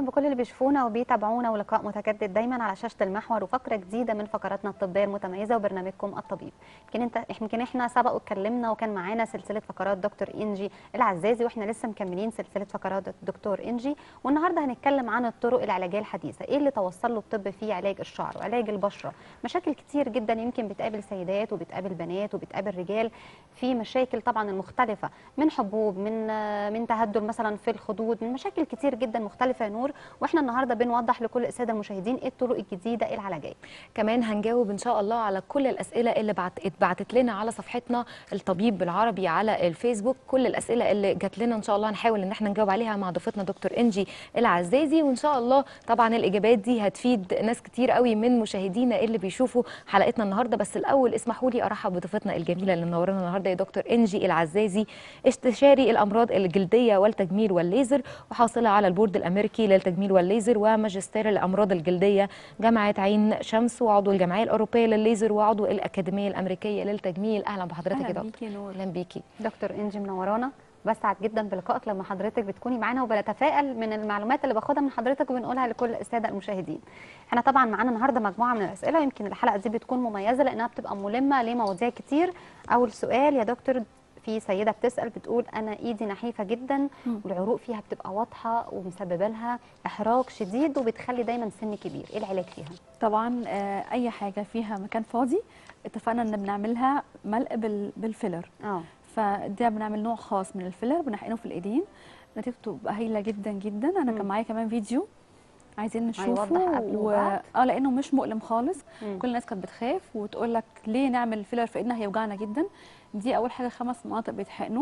بكل اللي بيشوفونا وبيتابعونا ولقاء متجدد دايما على شاشه المحور وفقره جديده من فقراتنا الطبيه المتميزه وبرنامجكم الطبيب يمكن انت يمكن احنا سبق واتكلمنا وكان معانا سلسله فقرات دكتور انجي العزازي واحنا لسه مكملين سلسله فقرات الدكتور انجي والنهارده هنتكلم عن الطرق العلاجيه الحديثه ايه اللي توصل له الطب في علاج الشعر وعلاج البشره مشاكل كتير جدا يمكن بتقابل سيدات وبتقابل بنات وبتقابل رجال في مشاكل طبعا المختلفه من حبوب من من تهدل مثلا في الخدود من مشاكل كتير جدا مختلفه يا نور واحنا النهارده بنوضح لكل الساده المشاهدين ايه الطرق الجديده العلاجيه كمان هنجاوب ان شاء الله على كل الاسئله اللي بعت اتبعتت لنا على صفحتنا الطبيب بالعربي على الفيسبوك كل الاسئله اللي جات لنا ان شاء الله هنحاول ان احنا نجاوب عليها مع ضيفتنا دكتور انجي العزازي وان شاء الله طبعا الاجابات دي هتفيد ناس كتير قوي من مشاهدينا اللي بيشوفوا حلقتنا النهارده بس الاول اسمحوا لي ارحب بضيفتنا الجميله اللي منورانا النهارده يا دكتور انجي العزازي استشاري الامراض الجلديه والتجميل والليزر وحاصله على البورد الامريكي للتجميل والليزر وماجستير الامراض الجلديه جامعه عين شمس وعضو الجمعيه الاوروبيه للليزر وعضو الاكاديميه الامريكيه للتجميل اهلا بحضرتك يا اهلا دكتور بيكي يا نور اهلا بيكي دكتور انجي منورانا بسعد جدا بلقائك لما حضرتك بتكوني معانا وبنتفائل من المعلومات اللي باخدها من حضرتك وبنقولها لكل الساده المشاهدين. احنا طبعا معانا النهارده مجموعه من الاسئله ويمكن الحلقه دي بتكون مميزه لانها بتبقى ملمه لمواضيع كتير. اول سؤال يا دكتور في سيده بتسال بتقول انا ايدي نحيفه جدا والعروق فيها بتبقى واضحه ومسببه لها احراق شديد وبتخلي دايما سن كبير، ايه العلاج فيها؟ طبعا آه، اي حاجه فيها مكان فاضي اتفقنا ان بنعملها ملء بال- بالفيلر اه فده بنعمل نوع خاص من الفيلر بنحقنه في الايدين نتيجته بتبقى هايله جدا جدا انا كان مم. معايا كمان فيديو عايزين نشوفه هيوضح قبل وبعد. اه لانه مش مؤلم خالص مم. كل الناس كانت بتخاف وتقول لك ليه نعمل فيلر في ايدنا هيوجعنا جدا دي اول حاجه خمس مناطق بيتحقنوا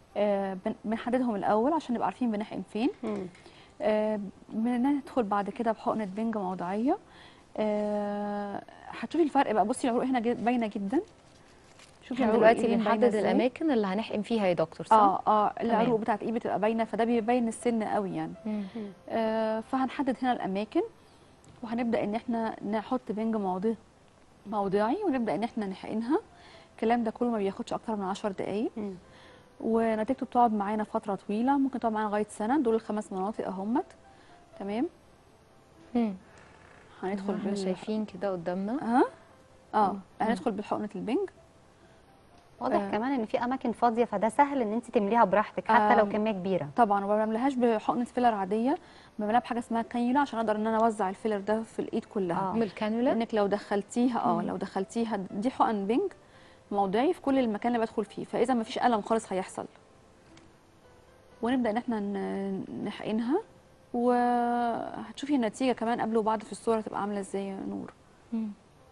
آه بن- بنحددهم الاول عشان نبقى عارفين بنحقن فين مم. آه، بندخل بعد كده بحقنه بنج موضعيه آه، هتشوفي الفرق بقى بصي العروق هنا جد- باينه جدا شوفي احنا العروق دلوقتي الإيدين باينة بنحدد إزاي. الاماكن اللي هنحقن فيها يا دكتور صح؟ اه اه العروق تمام. بتاعت الايد بتبقى باينه فده بيبين السن قوي يعني مم. آه فهنحدد هنا الاماكن وهنبدا ان احنا نحط بنج موضعي موضعي ونبدا ان احنا نحقنها الكلام ده كله ما بياخدش اكتر من 10 دقائق مم. ونتيجته بتقعد معانا فتره طويله ممكن تقعد معانا لغايه سنه دول الخمس مناطق اهمت تمام مم. هندخل احنا بال- شايفين كده قدامنا ها اه هندخل بحقنه البنج واضح آه. كمان ان في اماكن فاضيه فده سهل ان انت تمليها براحتك حتى لو آم، كميه كبيره. طبعا وما بعملهاش بحقنه فيلر عاديه بعملها بحاجه اسمها كانيولا عشان اقدر ان انا اوزع الفيلر ده في الايد كلها آه. من الكانولا لانك لو دخلتيها اه لو دخلتيها دي حقن بنج موضعي في كل المكان اللي بدخل فيه فاذا ما فيش الم خالص هيحصل ونبدا ان احنا ن- نحقنها وهتشوفي النتيجه كمان قبل وبعد في الصوره تبقى عامله ازاي يا نور مم.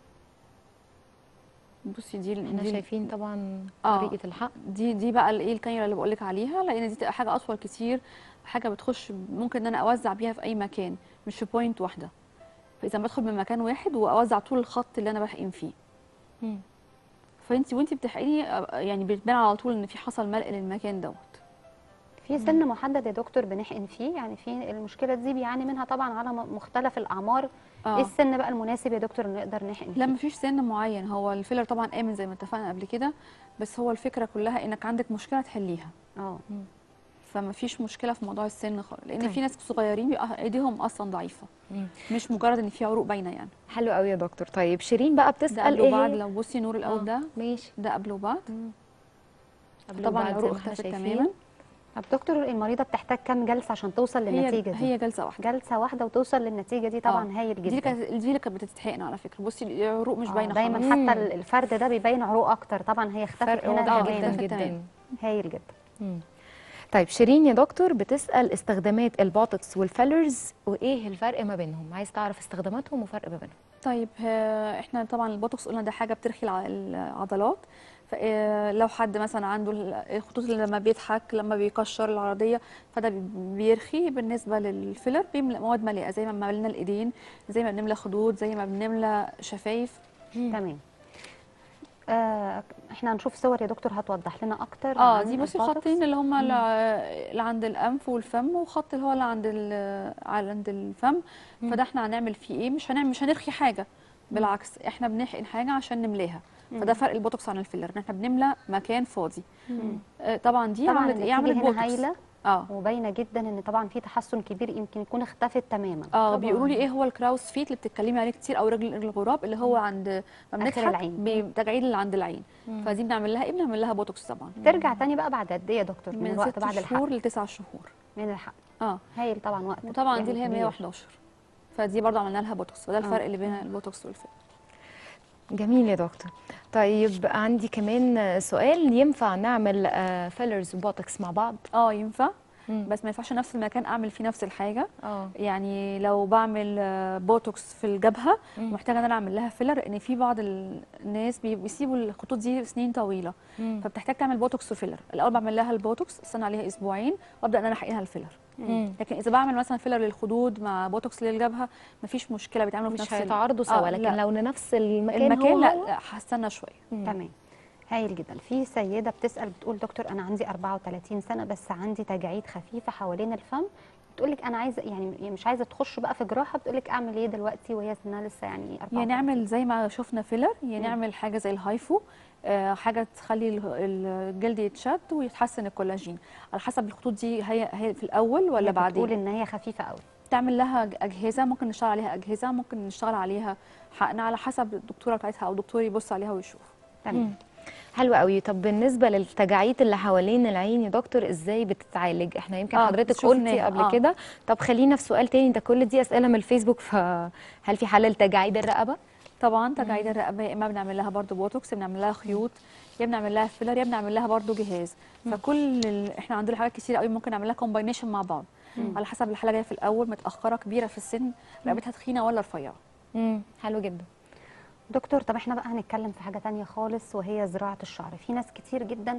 بصي دي احنا دي شايفين طبعا آه. طريقه الحقن دي دي بقى الايه الكانيولا اللي بقول لك عليها لان دي تبقى حاجه اطول كتير حاجه بتخش ممكن ان انا اوزع بيها في اي مكان مش في بوينت واحده فاذا بدخل من مكان واحد واوزع طول الخط اللي انا بحقن فيه مم. فانت وانت بتحقني آه، يعني بتبان على طول ان في حصل ملء للمكان دوت في سن محدد يا دكتور بنحقن فيه يعني في المشكله دي بيعاني منها طبعا على م- مختلف الاعمار آه. ايه السن بقى المناسب يا دكتور ان نقدر نحقن لا فيه مفيش سن معين هو الفيلر طبعا امن زي ما اتفقنا قبل كده بس هو الفكره كلها انك عندك مشكله تحليها اه فما فيش مشكله في موضوع السن خالص لان طيب. في ناس صغيرين بيبقى ايديهم اصلا ضعيفه مم. مش مجرد ان في عروق باينه يعني حلو قوي يا دكتور طيب شيرين بقى ده بتسال قبل ايه وبعد هي؟ لو بصي نور الاول آه. ده ماشي ده قبل وبعد قبل طبعا وبعد زي العروق ما احنا اختفت شايفين. تماما طب دكتور المريضه بتحتاج كام جلسه عشان توصل هي للنتيجه دي هي جلسه واحده جلسه واحده وتوصل للنتيجه دي طبعا آه. هايل دي جدا اللي كانت دي اللي كانت بتتحقن على فكره بصي العروق مش آه، باينه دايما خالص مم. حتى الفرد ده بيبين عروق اكتر طبعا هي اختفت فرق هنا واضح تماماً. جدا اختفت جدا تماماً. هايل جدا مم. طيب شيرين يا دكتور بتسال استخدامات البوتوكس والفيلرز وايه الفرق ما بينهم عايز تعرف استخداماتهم وفرق ما بينهم طيب آه، احنا طبعا البوتوكس قلنا ده حاجه بترخي الع- العضلات فلو حد مثلا عنده ال- الخطوط اللي لما بيضحك لما بيكشر العرضيه فده بي- بيرخي بالنسبه للفيلر بيملى مواد مليئه زي ما ملينا الايدين زي ما بنملى خدود زي ما بنملى شفايف تمام آه احنا هنشوف صور يا دكتور هتوضح لنا اكتر اه عن دي بصي البوتوكس. الخطين اللي هم اللي عند الانف والفم وخط اللي هو اللي عند ال- على عند الفم فده احنا هنعمل فيه ايه مش هنعمل مش هنرخي حاجه بالعكس احنا بنحقن حاجه عشان نملاها فده فرق البوتوكس عن الفيلر ان احنا بنملى مكان فاضي آه طبعا دي طبعا عملت ايه عملت النتيجه هنا بوتوكس هايله اه وباينه جدا ان طبعا في تحسن كبير يمكن يكون اختفت تماما اه بيقولوا لي ايه هو الكراوس فيت اللي بتتكلمي عليه كتير او رجل رجل الغراب اللي هو عند ما آخر بنضحك العين. بتجاعيد اللي عند العين فدي بنعمل لها ايه بنعمل لها بوتوكس طبعا ترجع تاني بقى بعد قد ايه يا دكتور من, من الوقت ست بعد شهور الحق لتسع شهور من الحق اه هايل طبعا وقت وطبعا يعني دي اللي هي كبير. 111 فدي برضه عملنا لها بوتوكس فده الفرق اللي بين البوتوكس والفيل جميل يا دكتور طيب عندي كمان سؤال ينفع نعمل فيلرز وبوتوكس مع بعض اه ينفع مم. بس ما ينفعش نفس المكان اعمل فيه نفس الحاجه اه يعني لو بعمل آه، بوتوكس في الجبهه مم. محتاجه ان انا اعمل لها فيلر لان في بعض ال- الناس بي- بيسيبوا الخطوط دي سنين طويله مم. فبتحتاج تعمل بوتوكس وفيلر الاول بعمل لها البوتوكس استنى عليها اسبوعين وابدا ان انا احقنها الفيلر مم. لكن اذا بعمل مثلا فيلر للخدود مع بوتوكس للجبهه مفيش مشكله بيتعملوا في مش نفس ال- هيتعارضوا آه، سوا لكن لا. لو لنفس المكان, المكان هو لا, هو لا هستنى شويه تمام هايل جدا في سيده بتسال بتقول دكتور انا عندي 34 سنه بس عندي تجاعيد خفيفه حوالين الفم بتقول لك انا عايزه يعني مش عايزه تخش بقى في جراحه بتقول لك اعمل ايه دلوقتي وهي سنها لسه يعني 34 يا نعمل زي ما شفنا فيلر يا نعمل حاجه زي الهايفو آه، حاجه تخلي ال- الجلد يتشد ويتحسن الكولاجين على حسب الخطوط دي هي هي في الاول ولا بتقول بعدين ان هي خفيفه قوي تعمل لها اجهزه ممكن نشتغل عليها اجهزه ممكن نشتغل عليها حقن على حسب الدكتوره بتاعتها او الدكتور يبص عليها ويشوف تمام حلو قوي طب بالنسبه للتجاعيد اللي حوالين العين يا دكتور ازاي بتتعالج احنا يمكن آه، حضرتك شفناها، قلتي قبل آه. كده طب خلينا في سؤال تاني ده كل دي اسئله من الفيسبوك فهل في حل لتجاعيد الرقبه طبعا تجاعيد الرقبه يا اما بنعمل لها برضو بوتوكس يا بنعمل لها خيوط يا بنعمل لها فيلر يا بنعمل لها برضو جهاز فكل ال... احنا عندنا حاجات كتير قوي ممكن نعمل لها كومباينيشن مع بعض على حسب الحاله جايه في الاول متاخره كبيره في السن رقبتها تخينه ولا رفيعه امم حلو جدا دكتور طب احنا بقى هنتكلم في حاجه تانية خالص وهي زراعه الشعر في ناس كتير جدا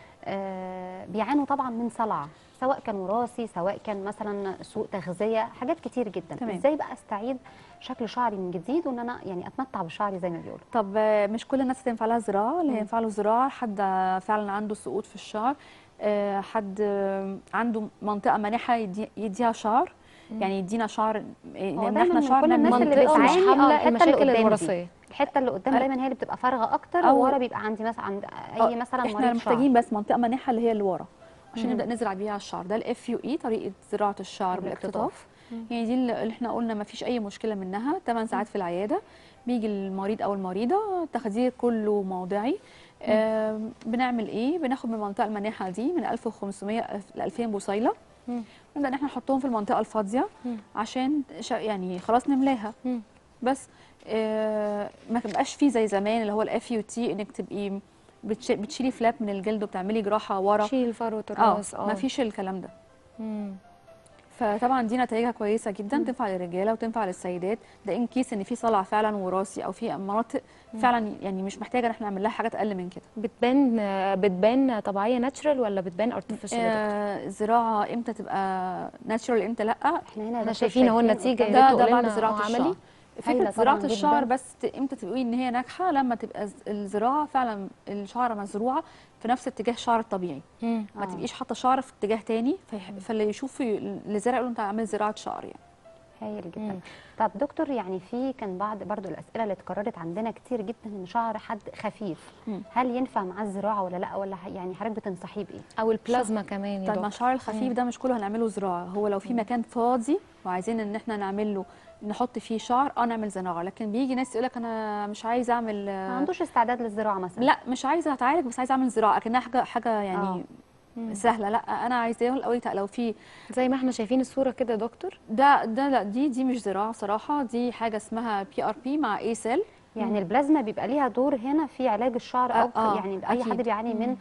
آه، بيعانوا طبعا من صلع سواء كان وراثي سواء كان مثلا سوء تغذيه حاجات كتير جدا تمام. ازاي بقى استعيد شكل شعري من جديد وان انا يعني اتمتع بشعري زي ما بيقولوا طب آه، مش كل الناس تنفع لها زراعه اللي مم. ينفع له زراعه حد آه، فعلا عنده سقوط في الشعر آه، حد آه، عنده منطقه مانحه يدي يديها شعر يعني يدينا شعر آه، هو لان دايما احنا من شعر كل الناس اللي منطقة مش بتعاني اه حاملة الحته اللي المشاكل قدام دي. الوراثيه الحته اللي قدام أه. دايما هي اللي بتبقى فارغه اكتر أو- وورا بيبقى عندي مثلا عند اي آه، مثلا احنا مريض محتاجين بس منطقه مانحه اللي هي اللي ورا عشان مم. نبدا نزرع بيها الشعر ده الاف يو اي طريقه زراعه الشعر بالاقتطاف. بالاقتطاف يعني دي اللي احنا قلنا ما فيش اي مشكله منها 8 ساعات في العياده بيجي المريض او المريضه تخدير كله موضعي آم، بنعمل ايه بناخد من المنطقه المانحه دي من 1500 ل 2000 بصيله مم. نبدا ان احنا نحطهم في المنطقه الفاضيه مم. عشان شا- يعني خلاص نملاها مم. بس آه، ما تبقاش فيه زي زمان اللي هو الاف يو تي انك تبقي بتش- بتشيلي فلاب من الجلد وبتعملي جراحه ورا شيل فروه اه الراس ما فيش الكلام ده مم. فطبعا دي نتائجها كويسه جدا تنفع للرجاله وتنفع للسيدات ده ان كيس ان في صلع فعلا وراثي او في مناطق فعلا يعني مش محتاجه ان احنا نعمل لها حاجات اقل من كده بتبان بتبان طبيعيه ناتشرال ولا بتبان ارتفيشال آه زراعه امتى تبقى ناتشورال امتى لا احنا هنا يا احنا دكتور شايفين اهو النتيجة قدام- يا ده ريت ده تقول بعد لنا زراعه عملي. الشعر هايلة فكره زراعه طبعاً الشعر جداً. بس ت- امتى تقولي ان هي ناجحه لما تبقى ز- الزراعه فعلا الشعر مزروعه في نفس اتجاه الشعر الطبيعي مم. ما آه. تبقيش حاطه شعر في اتجاه تاني فيح- فاللي يشوف ي- اللي زرع يقول له انت عامل زراعه شعر يعني هايل جدا مم. طب دكتور يعني في كان بعض برضو الاسئله اللي اتكررت عندنا كتير جدا ان شعر حد خفيف مم. هل ينفع معاه الزراعه ولا لا ولا ح- يعني حضرتك بتنصحيه بايه او البلازما كمان يا طيب دكتور مع الشعر الخفيف ده مش كله هنعمله زراعه هو لو في مكان فاضي وعايزين ان احنا نعمل له نحط فيه شعر اه نعمل زراعه لكن بيجي ناس يقول لك انا مش عايزه اعمل ما آه، عندوش استعداد للزراعه مثلا لا مش عايزه اتعالج بس عايزه اعمل زراعه كانها حاجه حاجه يعني آه. سهله لا انا عايزاه الاول لو في زي ما احنا شايفين الصوره كده يا دكتور ده ده لا دي دي مش زراعه صراحه دي حاجه اسمها بي ار بي مع اي سيل يعني البلازما بيبقى ليها دور هنا في علاج الشعر او آه، آه، يعني اي حد أكيد. بيعاني من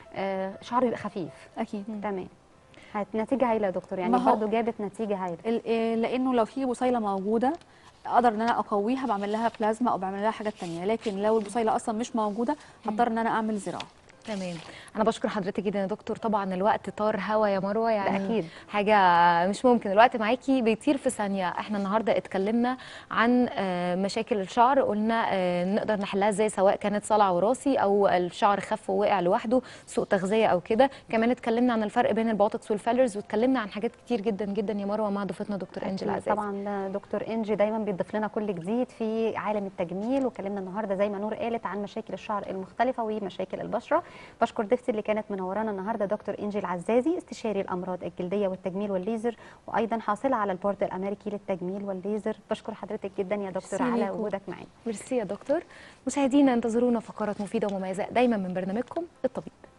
آه شعره يبقى خفيف اكيد تمام هت نتيجه هايله يا دكتور يعني ما هو- برضو جابت نتيجه هايله ال- إيه، لانه لو في بصيله موجوده اقدر ان انا اقويها بعمل لها بلازما او بعمل لها حاجات تانية لكن لو البصيله اصلا مش موجوده هضطر ان انا اعمل زراعه تمام انا بشكر حضرتك جدا يا دكتور طبعا الوقت طار هوا يا مروه يعني أكيد. حاجه مش ممكن الوقت معاكي بيطير في ثانيه احنا النهارده اتكلمنا عن آه، مشاكل الشعر قلنا آه، نقدر نحلها ازاي سواء كانت صلع وراثي او الشعر خف ووقع لوحده سوء تغذيه او كده كمان اتكلمنا عن الفرق بين البوتوكس والفيلرز واتكلمنا عن حاجات كتير جدا جدا يا مروه مع ضيفتنا دكتور انجل أكيد عزيز طبعا ده دكتور انجي دايما بيضيف لنا كل جديد في عالم التجميل وكلمنا النهارده زي ما نور قالت عن مشاكل الشعر المختلفه ومشاكل البشره بشكر ضيفتي اللي كانت منورانا النهارده دكتور انجي العزازي استشاري الامراض الجلديه والتجميل والليزر وايضا حاصله على البورد الامريكي للتجميل والليزر بشكر حضرتك جدا يا دكتور ميرسي على ليكم. وجودك معانا ميرسي يا دكتور مشاهدينا انتظرونا فقرات مفيده ومميزه دايما من برنامجكم الطبيب